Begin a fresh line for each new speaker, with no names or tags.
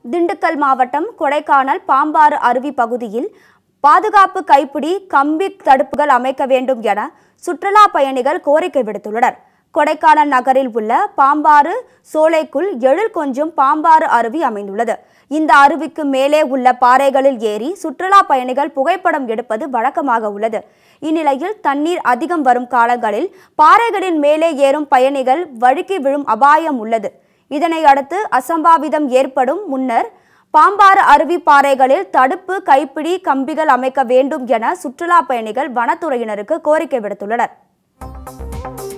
திண்டுக்கல் மாவட்டம் கொடைக்கானல் பாம்பாறு அருவி பகுதியில் பாதுகாப்பு கைப்பிடி கம்பி தடுப்புகள் அமைக்க வேண்டும் என சுற்றுலா பயணிகள் கோரிக்கை விடுத்துள்ளனர் கொடைக்கானல் நகரில் உள்ள பாம்பாறு சோலைக்குள் எழில் கொஞ்சம் பாம்பாறு அருவி அமைந்துள்ளது இந்த அருவிக்கு மேலே உள்ள பாறைகளில் ஏறி சுற்றுலா பயணிகள் புகைப்படம் எடுப்பது வழக்கமாக உள்ளது இந்நிலையில் தண்ணீர் அதிகம் வரும் காலங்களில் பாறைகளின் மேலே ஏறும் பயணிகள் வழுக்கி விழும் அபாயம் உள்ளது இதனை அடுத்து அசம்பாவிதம் ஏற்படும் முன்னர் பாம்பாறு அருவி பாறைகளில் தடுப்பு கைப்பிடி கம்பிகள் அமைக்க வேண்டும் என சுற்றுலா பயணிகள் வனத்துறையினருக்கு கோரிக்கை விடுத்துள்ளனர்